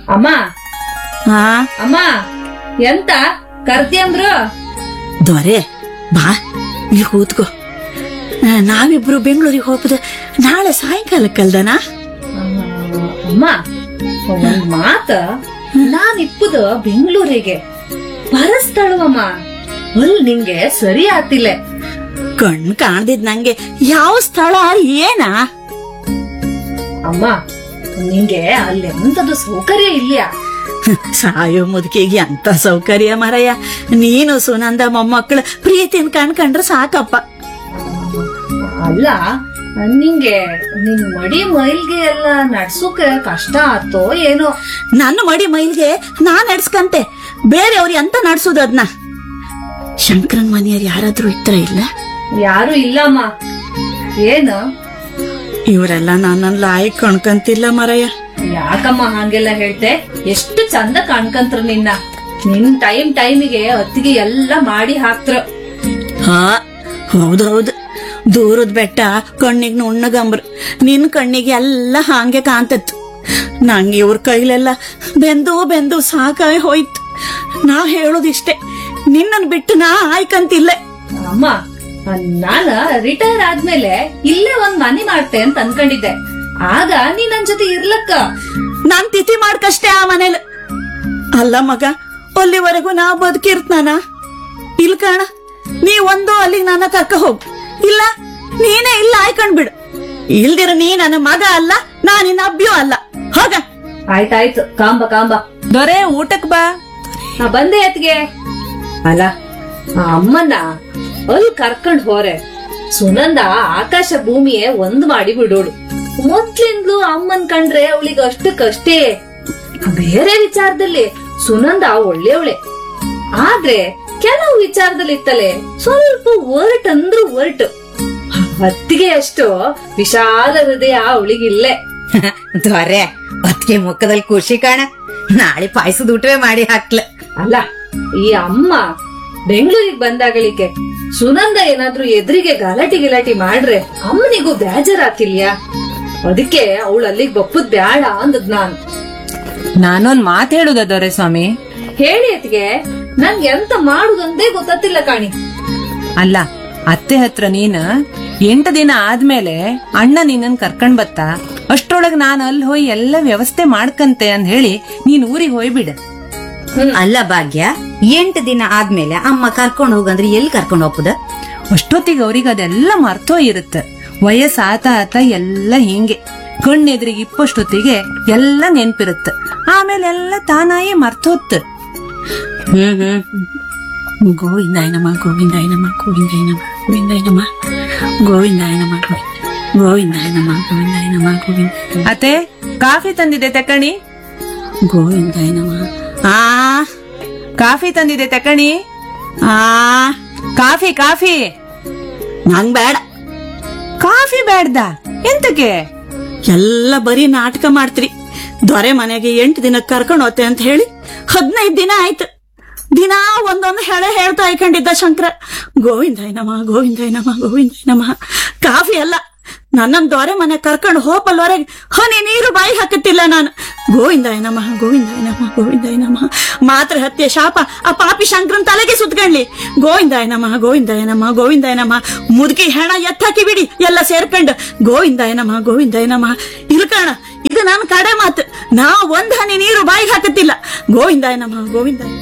ಅಮ್ಮ ಹಾ ಅಮ್ಮ ಎಂತ ಕರ್ತಿ ಅಂದ್ರು ದೊರೆ ಬಾ ಇಲ್ಲಿ ಕೂತ್ಕೋ ಆ, ನಾವಿಬ್ರು ಬೆಂಗಳೂರಿಗೆ ಹೋಗ್ಬೋದು ನಾಳೆ ಸಾಯಂಕಾಲಕ್ಕಲ್ದನ ಅಮ್ಮ ಒಂದ್ ಮಾತ ನಾನ್ ಇಪ್ಪುದ ಬೆಂಗಳೂರಿಗೆ ಬರಸ್ತಳುವಮ್ಮ ಅಲ್ ನಿಂಗೆ ಸರಿ ಆತಿಲ್ಲ ಕಣ್ ಕಾಣ್ದಿದ್ ನಂಗೆ ಯಾವ ಸ್ಥಳ ಏನಾ ಅಮ್ಮ ನಿಂಗೆ ಅಲ್ಲಿ ಎಂತದು ಸೌಕರ್ಯ ಇಲ್ಯಾ ಸಾಯೋ ಮುದುಕಿಗೆ ಅಂತ ಸೌಕರ್ಯ ಮರಯ್ಯ ನೀನು ಸುನಂದ ಮೊಮ್ಮಕ್ಕಳು ಪ್ರೀತಿನ ಕಣ್ಕಂಡ್ರೆ ಸಾಕಪ್ಪ ಅಲ್ಲ ನಿಂಗೆ ನಿನ್ ಮಡಿ ಮೈಲ್ಗೆ ಎಲ್ಲ ನಡ್ಸೋಕ ಕಷ್ಟ ಆತೋ ಏನೋ ನನ್ನ ಮಡಿ ಮೈಲ್ಗೆ ನಾನ್ ನಡ್ಸ್ಕಂತೆ ಬೇರೆಯವ್ರು ಎಂತ ನಡ್ಸೋದು ಅದ್ನ ಶಂಕರನ್ ಮನೆಯವ್ರು ಯಾರಾದ್ರೂ ಇತ್ರ ಇಲ್ಲ ಯಾರು ಇಲ್ಲಮ್ಮ ಏನು ಇವರೆಲ್ಲ ನನ್ನನ್ನ ಲಾಯಿ ಕಣ್ಕಂತಿಲ್ಲ ಮರಯ್ಯ ಯಾಕಮ್ಮ ಹಂಗೆಲ್ಲ ಹೇಳ್ತೆ ಎಷ್ಟು ಚಂದ ಕಾಣ್ಕಂತ್ರ ನಿನ್ನ ನಿನ್ ಟೈಮ್ ಟೈಮಿಗೆ ಅತ್ತಿಗೆ ಎಲ್ಲ ಮಾಡಿ ಹಾಕ್ತ್ರ ಹಾ ಹೌದೌದು ದೂರದ ಬೆಟ್ಟ ಕಣ್ಣಿಗೆ ನುಣ್ಣಗಂಬ್ರು ನಿನ್ ಕಣ್ಣಿಗೆ ಎಲ್ಲ ಹಾಂಗೆ ಕಾಂತತ್ತು ನಂಗೆ ಇವ್ರ ಕೈಲೆಲ್ಲ ಬೆಂದು ಬೆಂದು ಸಾಕಾಗಿ ಹೋಯ್ತು ನಾ ಹೇಳೋದಿಷ್ಟೇ ನಿನ್ನನ್ ಬಿಟ್ಟು ನಾ ಆಯ್ಕಂತಿಲ್ಲ ಅಮ್ಮ ನಾನ ರಿಟೈರ್ ಆದ್ಮೇಲೆ ಇಲ್ಲೇ ಒಂದ್ ಮನೆ ಮಾಡ್ತೆ ಅಂತ ಅನ್ಕೊಂಡಿದ್ದೆ ಆಗ ನೀ ನನ್ ಜೊತೆ ಇರ್ಲಕ್ಕ ನಾನ್ ತಿಥಿ ಮಾಡ್ಕಷ್ಟೇ ಆ ಮನೇಲಿ ಅಲ್ಲ ಮಗ ಅಲ್ಲಿವರೆಗೂ ನಾ ಬದುಕಿರ್ತಾನ ಇಲ್ ಕಾಣ ನೀ ಒಂದು ಅಲ್ಲಿಗೆ ನನ್ನ ಕರ್ಕ ಹೋಗು ಇಲ್ಲ ನೀನೇ ಇಲ್ಲ ಆಯ್ಕೊಂಡ್ ಬಿಡು ಇಲ್ದಿರ ನೀ ನನ್ನ ಮಗ ಅಲ್ಲ ನಾ ನಿನ್ನ ಅಬ್ಬಿಯೂ ಅಲ್ಲ ಹೋಗ ಆಯ್ತಾಯ್ತು ಕಾಂಬ ಕಾಂಬ ದೊರೆ ಊಟಕ್ ಬಾ ನಾ ಬಂದೆ ಅತ್ಗೆ ಅಲ್ಲ ಆ ಅಮ್ಮನ್ನ ಅಲ್ ಕರ್ಕೊಂಡ್ ಹೋರೆ ಸುನಂದ ಆಕಾಶ ಭೂಮಿಯೇ ಒಂದ್ ಮಾಡಿ ಬಿಡೋಳು ಮೊದ್ಲಿಂದ್ಲು ಅಮ್ಮನ್ ಕಂಡ್ರೆ ಅವಳಿಗೆ ಅಷ್ಟಕ್ಕಷ್ಟೇ ಬೇರೆ ವಿಚಾರದಲ್ಲಿ ಸುನಂದ ಒಳ್ಳೆಯವಳೆ ಆದ್ರೆ ಕೆಲವು ವಿಚಾರದಲ್ಲಿ ಇತ್ತಲೆ ಸ್ವಲ್ಪ ಒರಟ್ ಅಂದ್ರೂ ಒರಟು ಹೊತ್ತಿಗೆ ಅಷ್ಟು ವಿಶಾಲ ಹೃದಯ ಅವಳಿಗಿಲ್ಲೇ ದೊರೆ ಅದಕ್ಕೆ ಮುಖದಲ್ಲಿ ಖುಷಿ ಕಾಣ ನಾಳೆ ಪಾಯಸದ ಊಟವೇ ಮಾಡಿ ಹಾಕ್ಲ ಅಲ್ಲ ಈ ಅಮ್ಮ ಬೆಂಗಳೂರಿಗೆ ಬಂದಾಗಳಿಕೆ ಸುನಂದ ಏನಾದ್ರೂ ಎದುರಿಗೆ ಗಲಾಟಿ ಗಿಲಾಟಿ ಮಾಡ್ರೆ ಅಮ್ಮನಿಗೂ ಬೇಜಾರಾತಿಲ್ಯಾ ಅದಕ್ಕೆ ಅವಳು ಅಲ್ಲಿಗೆ ಬಪ್ಪುದ್ ಬ್ಯಾಡ ಅಂದದ್ ನಾನು ನಾನೊಂದ್ ಮಾತ್ ಹೇಳುದ ದೊರೆ ಸ್ವಾಮಿ ಹೇಳಿ ಅತ್ಗೆ ನನ್ಗೆ ಎಂತ ಮಾಡುದಂದೇ ಗೊತ್ತಿಲ್ಲ ಕಾಣಿ ಅಲ್ಲ ಅತ್ತೆ ಹತ್ರ ನೀನ್ ಎಂಟು ದಿನ ಆದ್ಮೇಲೆ ಅಣ್ಣ ನಿನ್ನನ್ ಕರ್ಕೊಂಡ್ ಬತ್ತ ಅಷ್ಟ್ರೊಳಗ್ ನಾನ್ ಅಲ್ಲಿ ಹೋಗಿ ಎಲ್ಲ ವ್ಯವಸ್ಥೆ ಮಾಡ್ಕಂತೆ ಅಂದ್ ಹೇಳಿ ನೀನ್ ಊರಿಗೆ ಹೋಯ್ಬಿಡ ಅಲ್ಲ ಭಾಗ್ಯ ಎಂಟು ದಿನ ಆದ್ಮೇಲೆ ಅಮ್ಮ ಕರ್ಕೊಂಡ್ ಹೋಗಂದ್ರೆ ಎಲ್ಲಿ ಕರ್ಕೊಂಡ್ ಹೋಗ್ಬೋದ ಅಷ್ಟೊತ್ತಿಗೆ ಅವ್ರಿಗೆ ಅದೆಲ್ಲ ಮರ್ತೋ ಇರುತ್ತ ವಯಸ್ಸು ಆತ ಆತ ಎಲ್ಲ ಹಿಂಗೆ ಕಣ್ಣೆದ್ರಿಗೆ ಇಪ್ಪಷ್ಟೊತ್ತಿಗೆ ಎಲ್ಲ ನೆನ್ಪಿರುತ್ತ ಆಮೇಲೆ ಎಲ್ಲ ತಾನಾಯೇ ಮರ್ತೋತ್ ಹ್ಮ್ ಹ್ಮ್ ಗೋವಿಂದಾಯನಮ್ಮ ಗೋವಿಂದಾಯನಮ್ಮ ಗೋವಿಂದಾಯನಮ್ಮ ಗೋವಿಂದಾಯನಮ್ಮ ಗೋವಿಂದಾಯನಮ್ಮ ಗೋವಿಂದಾಯನಮ್ಮ ಗೋವಿಂದಾಯನಮ್ಮ ಗೋವಿಂದ ಅತ್ತೆ ಕಾಫಿ ತಂದಿದೆ ತಕಣಿ ಗೋವಿಂದಾಯನಮ್ಮ ಆ ಕಾಫಿ ತಂದಿದೆ ತಕಣಿ ಆ ಕಾಫಿ ಕಾಫಿ ನಂಗ್ ಬೇಡ ಕಾಫಿ ಬೇಡ್ದ ಎಂತಕ್ಕೆ ಎಲ್ಲ ಬರೀ ನಾಟಕ ಮಾಡ್ತೀರಿ ದೊರೆ ಮನೆಗೆ ಎಂಟು ದಿನ ಕರ್ಕೊಂಡು ಹೋತೆ ಅಂತ ಹೇಳಿ ಹದಿನೈದು ದಿನ ಆಯ್ತು ದಿನಾ ಒಂದೊಂದು ಹೇಳೆ ಹೇಳ್ತಾ ಇಕೊಂಡಿದ್ದ ಶಂಕರ ಗೋವಿಂದಾಯನಮ್ಮ ಗೋವಿಂದಾಯನಮ್ಮ ಗೋವಿಂದಾಯನಮ್ಮ ಕಾಫಿ ಅಲ್ಲ ನನ್ನನ್ ದೊರೆ ಮನೆ ಕರ್ಕೊಂಡು ಹೋಪಲ್ವರೆಗೆ ಹನಿ ನೀರು ಬಾಯಿ ಹಾಕುತ್ತಿಲ್ಲ ನಾನು ಗೋವಿಂದಾಯನಮ್ಮ ಗೋವಿಂದಾಯನಮ್ಮ ಗೋವಿಂದಾಯನಮ್ಮ ಮಾತ್ರ ಹತ್ಯೆ ಶಾಪ ಆ ಪಾಪಿ ಶಂಕರನ್ ತಲೆಗೆ ಸುತ್ಕೊಂಡ್ಲಿ ಗೋವಿಂದಾಯನಮ್ಮ ಗೋವಿಂದಾಯನಮ್ಮ ಗೋವಿಂದಾಯನಮ್ಮ ಮುದುಕಿ ಹೆಣ ಎತ್ತಾಕಿ ಬಿಡಿ ಎಲ್ಲ ಸೇರ್ಕೊಂಡು ಗೋವಿಂದಾಯನಮ್ಮ ಗೋವಿಂದಾಯನಮ್ಮ ಇಲ್ಕಣ ಇದು ನನ್ನ ಕಡೆ ಮಾತು ನಾ ಒಂದ್ ಹನಿ ನೀರು ಬಾಯಿಗೆ ಹಾಕುತ್ತಿಲ್ಲ ಗೋವಿಂದಾಯನಮ್ಮ ಗೋವಿಂದಾಯ